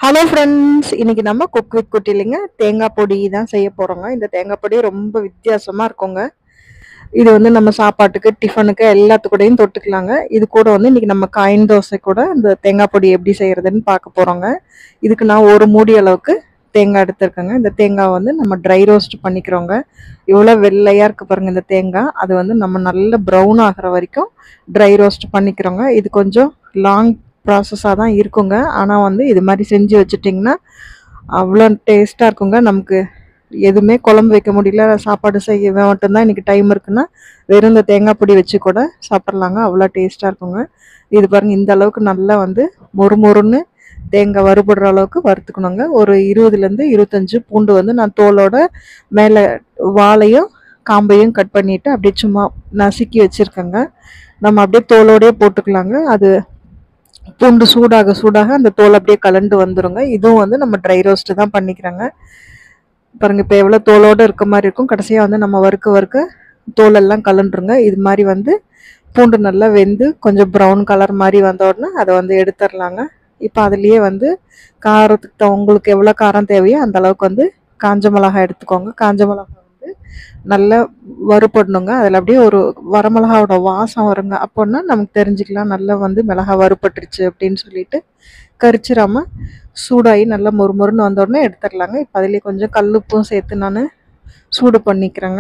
hello friends இன்னைக்கு நம்ம cook with குட்டிலிங்க தேங்காய் பொடி தான் செய்ய போகிறோங்க இந்த தேங்காய் பொடி ரொம்ப வித்தியாசமாக இருக்குங்க இது வந்து நம்ம சாப்பாட்டுக்கு டிஃபனுக்கு எல்லாத்துக்கூடையும் தொட்டுக்கலாங்க இது கூட வந்து இன்னைக்கு நம்ம காயின் தோசை கூட இந்த தேங்காய் பொடி எப்படி செய்யறதுன்னு பார்க்க போகிறோங்க இதுக்கு நான் ஒரு மூடி அளவுக்கு தேங்காய் எடுத்திருக்கேங்க இந்த தேங்காய் வந்து நம்ம ட்ரை ரோஸ்ட் பண்ணிக்கிறோங்க இவ்வளோ வெள்ளையாக இருக்கு பாருங்க இந்த தேங்காய் அது வந்து நம்ம நல்ல ப்ரௌன் ஆகிற வரைக்கும் ட்ரை ரோஸ்ட் பண்ணிக்கிறோங்க இது கொஞ்சம் லாங் ப்ராசஸாக தான் இருக்குங்க ஆனால் வந்து இது மாதிரி செஞ்சு வச்சுட்டிங்கன்னா அவ்வளோ டேஸ்ட்டாக இருக்குங்க நமக்கு எதுவுமே குழம்பு வைக்க முடியல சாப்பாடு செய்ய மட்டும்தான் இன்றைக்கி டைம் இருக்குன்னா வெறும் இந்த தேங்காய் பொடி வச்சு கூட சாப்பிட்லாங்க அவ்வளோ டேஸ்ட்டாக இருக்குங்க இது பாருங்கள் இந்த அளவுக்கு நல்லா வந்து மொறு மொறுன்னு தேங்காய் வறுபடுற அளவுக்கு வறுத்துக்கணுங்க ஒரு இருபதுலேருந்து இருபத்தஞ்சு பூண்டு வந்து நான் தோலோட மேலே வாழையும் காம்பையும் கட் பண்ணிவிட்டு அப்படியே சும்மா நசுக்கி வச்சுருக்கேங்க நம்ம அப்படியே தோலோடயே போட்டுக்கலாங்க அது பூண்டு சூடாக சூடாக அந்த தோல் அப்படியே கலண்டு வந்துருங்க இதுவும் வந்து நம்ம ட்ரை ரோஸ்ட் தான் பண்ணிக்கிறோங்க பாருங்க இப்போ எவ்வளோ தோலோடு இருக்க மாதிரி இருக்கும் கடைசியாக வந்து நம்ம வறுக்க வறுக்க தோலெல்லாம் கலண்டுருங்க இது மாதிரி வந்து பூண்டு நல்லா வெந்து கொஞ்சம் ப்ரௌன் கலர் மாதிரி வந்த உடனே அதை வந்து எடுத்துடலாங்க இப்போ அதுலேயே வந்து காரத்துக்கு த- உங்களுக்கு எவ்வளோ காரம் தேவையோ அந்த அளவுக்கு வந்து காஞ்ச மிளகாய் எடுத்துக்கோங்க காஞ்ச மிளகாய் வந்து நல்லா வறுபடணுங்க அதில் அப்படியே ஒரு வரமிளகாவோட வாசம் வருங்க அப்போன்னா நமக்கு தெரிஞ்சுக்கலாம் நல்லா வந்து மிளகாய் வறுபட்டுருச்சு அப்படின்னு சொல்லிட்டு கரிச்சிராம சூடாகி நல்லா மொறுமொறுன்னு வந்த உடனே எடுத்துடலாங்க இப்போ அதுலேயே கொஞ்சம் கல்லுப்பும் சேர்த்து நான் சூடு பண்ணிக்கிறேங்க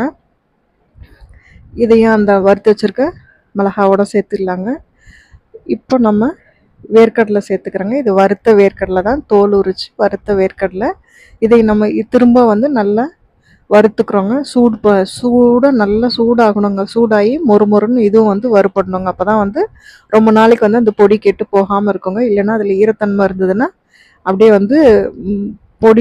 இதையும் அந்த வறுத்து வச்சுருக்க மிளகாவோட சேர்த்துடலாங்க இப்போ நம்ம வேர்க்கடலை சேர்த்துக்கிறோங்க இது வறுத்த வேர்க்கடலை தான் தோல் உரிச்சு வறுத்த வேர்க்கடலை இதை நம்ம இ- திரும்ப வந்து நல்லா வறுத்துக்கிறோங்க சூடு ப சூடாக நல்லா சூடாகணுங்க சூடாகி மொறு மொறுன்னு இதுவும் வந்து வறுபடணுங்க அப்போ தான் வந்து ரொம்ப நாளைக்கு வந்து அந்த பொடி கெட்டு போகாமல் இருக்குங்க இல்லைன்னா அதில் ஈரத்தன்மை இருந்ததுன்னா அப்படியே வந்து ம், பொடி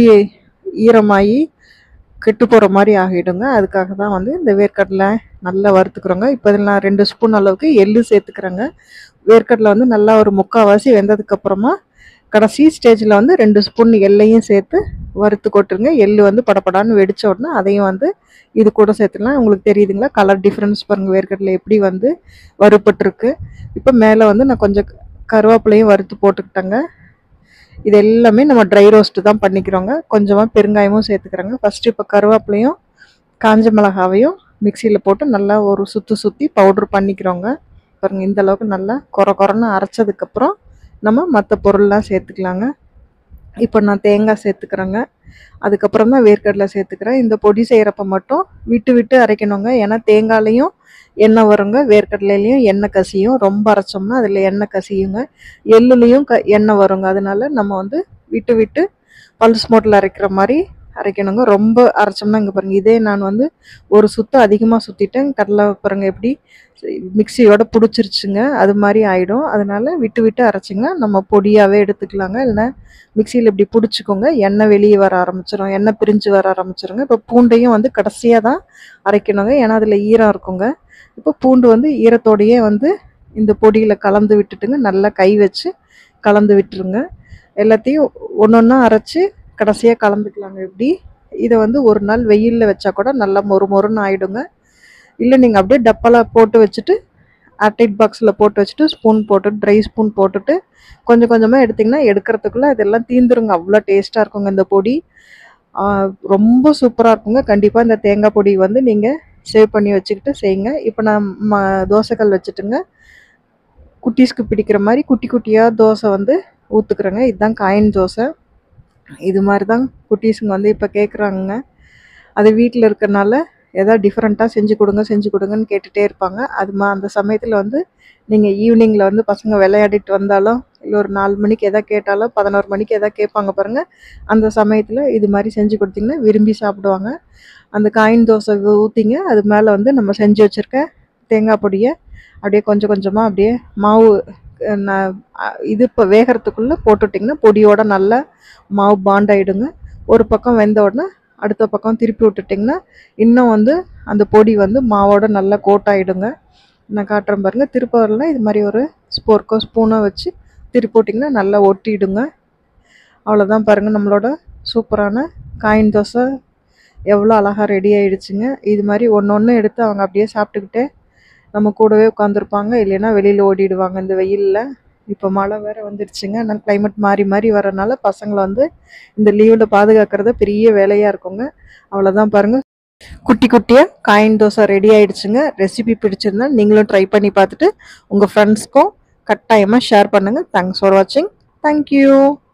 ஈரமாகி கெட்டு போகிற மாதிரி ஆகிடுங்க அதுக்காக தான் வந்து இந்த வேர்க்கடலை நல்லா வறுத்துக்கிறோங்க இப்போ இதில் நான் ரெண்டு ஸ்பூன் அளவுக்கு எள்ளு சேர்த்துக்கிறேங்க வேர்க்கடலை வந்து நல்லா ஒரு முக்கால்வாசி வெந்ததுக்கப்புறமா கடைசி ஸ்டேஜில் வந்து ரெண்டு ஸ்பூன் எள்ளையும் சேர்த்து வறுத்து கொட்டுருங்க எள்ளு வந்து படபடான்னு வெடிச்ச உடனே அதையும் வந்து இது கூட சேர்த்துக்கலாம் உங்களுக்கு தெரியுதுங்களா கலர் டிஃப்ரென்ஸ் பாருங்க வேர்க்கடலை எப்படி வந்து வறுபட்டிருக்கு இப்போ மேலே வந்து நான் கொஞ்சம் கருவேப்பிலையும் வறுத்து போட்டுக்கிட்டேங்க இது எல்லாமே நம்ம ட்ரை ரோஸ்ட் தான் பண்ணிக்கிறோங்க கொஞ்சமாக பெருங்காயமும் சேர்த்துக்கிறோங்க ஃபஸ்ட்டு இப்போ கருவேப்பிலையும் காஞ்ச மிளகாவையும் மிக்சியில் போட்டு நல்லா ஒரு சுற்றி சுற்றி பவுட்ரு பண்ணிக்கிறோங்க பாருங்க இந்த அளவுக்கு நல்லா கொர கொரன்னு அரைச்சதுக்கப்புறம் நம்ம மற்ற பொருள்லாம் சேர்த்துக்கலாங்க இப்போ நான் தேங்காய் சேர்த்துக்கிறேங்க அதுக்கப்புறம் தான் வேர்க்கடலை சேர்த்துக்கிறேன் இந்த பொடி செய்கிறப்ப மட்டும் விட்டு விட்டு அரைக்கணுங்க ஏன்னா தேங்காய்லையும் எண்ணெய் வருங்க வேர்க்கடலையிலையும் எண்ணெய் கசியும் ரொம்ப அரைச்சோம்னா அதில் எண்ணெய் கசியுங்க எள்ளுலேயும் க எண்ணெய் வருங்க அதனால நம்ம வந்து விட்டு விட்டு பல்ஸ் மோட்டில் அரைக்கிற மாதிரி அரைக்கணுங்க ரொம்ப அரைச்சோம்னா இங்கே பாருங்கள் இதே நான் வந்து ஒரு சுத்தம் அதிகமாக சுற்றிட்டேன் கடலை பாருங்க எப்படி மிக்சியோட பிடிச்சிருச்சுங்க அது மாதிரி ஆகிடும் அதனால விட்டு விட்டு அரைச்சிங்கன்னா நம்ம பொடியாகவே எடுத்துக்கலாங்க இல்லைன்னா மிக்சியில் இப்படி பிடிச்சிக்கோங்க எண்ணெய் வெளியே வர ஆரம்பிச்சிடும் எண்ணெய் பிரிஞ்சு வர ஆரம்பிச்சிருங்க இப்போ பூண்டையும் வந்து கடைசியாக தான் அரைக்கணுங்க ஏன்னா அதில் ஈரம் இருக்குங்க இப்போ பூண்டு வந்து ஈரத்தோடையே வந்து இந்த பொடியில் கலந்து விட்டுட்டுங்க நல்லா கை வச்சு கலந்து விட்டுருங்க எல்லாத்தையும் ஒன்று ஒன்றா அரைச்சி கடைசியாக கலந்துக்கலாங்க இப்படி இதை வந்து ஒரு நாள் வெயிலில் வச்சா கூட நல்லா மொறு மொறுன்னு ஆயிடுங்க இல்லை நீங்கள் அப்படியே டப்பாவில் போட்டு வச்சுட்டு அட்டைட் பாக்ஸில் போட்டு வச்சுட்டு ஸ்பூன் போட்டு ட்ரை ஸ்பூன் போட்டுட்டு கொஞ்சம் கொஞ்சமாக எடுத்திங்கன்னா எடுக்கிறதுக்குள்ளே இதெல்லாம் தீந்துருங்க அவ்வளோ டேஸ்ட்டாக இருக்குங்க இந்த பொடி ஆ, ரொம்ப சூப்பராக இருக்குங்க கண்டிப்பாக இந்த தேங்காய் பொடி வந்து நீங்கள் சேவ் பண்ணி வச்சுக்கிட்டு செய்யுங்க இப்போ நான் ம தோசைக்கல் வச்சுட்டுங்க குட்டீஸ்க்கு பிடிக்கிற மாதிரி குட்டி குட்டியாக தோசை வந்து ஊற்றுக்குறேங்க இதுதான் காயின் தோசை இது மாதிரி தான் குட்டீஸுங்க வந்து இப்போ கேட்குறாங்க அது வீட்டில் இருக்கறனால ஏதாவது டிஃப்ரெண்ட்டாக செஞ்சு கொடுங்க செஞ்சு கொடுங்கன்னு கேட்டுகிட்டே இருப்பாங்க அது மா அந்த சமயத்தில் வந்து நீங்கள் ஈவினிங்கில் வந்து பசங்க விளையாடிட்டு வந்தாலும் இல்லை ஒரு நாலு மணிக்கு எதாவது கேட்டாலும் பதினோரு மணிக்கு எதாவது கேட்பாங்க பாருங்கள் அந்த சமயத்தில் இது மாதிரி செஞ்சு கொடுத்தீங்கன்னா விரும்பி சாப்பிடுவாங்க அந்த காயின் தோசை ஊற்றிங்க அது மேலே வந்து நம்ம செஞ்சு வச்சுருக்க தேங்காய் பொடியை அப்படியே கொஞ்சம் கொஞ்சமாக அப்படியே மாவு அஹ், ந- அஹ், இது இப்போ வேகிறதுக்குள்ளே போட்டுட்டிங்கன்னா பொடியோட நல்லா மாவு பாண்ட் ஆயிடுங்க ஒரு பக்கம் வெந்த உடனே அடுத்த பக்கம் திருப்பி விட்டுட்டிங்கன்னா இன்னும் வந்து அந்த பொடி வந்து மாவோட நல்லா கோட் ஆயிடுங்க நான் காட்டுறேன் பாருங்கள் திருப்ப வரல இது மாதிரி ஒரு ஸ்போர்க்கோ ஸ்பூனோ வச்சு திருப்பி போட்டிங்கன்னா நல்லா ஒட்டிடுங்க அவ்வளோதான் பாருங்கள் நம்மளோட சூப்பரான காயின் தோசை எவ்வளோ அழகாக ரெடி ஆயிடுச்சுங்க இது மாதிரி ஒன்று ஒன்று எடுத்து அவங்க அப்படியே சாப்பிட்டுக்கிட்டே நம்ம கூடவே உட்காந்துருப்பாங்க இல்லைன்னா வெளியில் ஓடிடுவாங்க இந்த வெயிலில் இப்போ மழை வேற வந்துடுச்சுங்க ஆனால் climate மாறி மாறி வரனால பசங்களை வந்து இந்த லீவில் பாதுகாக்கிறது பெரிய வேலையாக இருக்குங்க அவ்வளோதான் பாருங்க குட்டி குட்டியாக காயின் தோசை ரெடி ஆயிடுச்சுங்க ரெசிபி பிடிச்சிருந்தா நீங்களும் ட்ரை பண்ணி பார்த்துட்டு உங்கள் ஃப்ரெண்ட்ஸ்க்கும் கட்டாயமாக ஷேர் பண்ணுங்கள் தேங்க்ஸ் ஃபார் வாட்சிங் தேங்க்யூ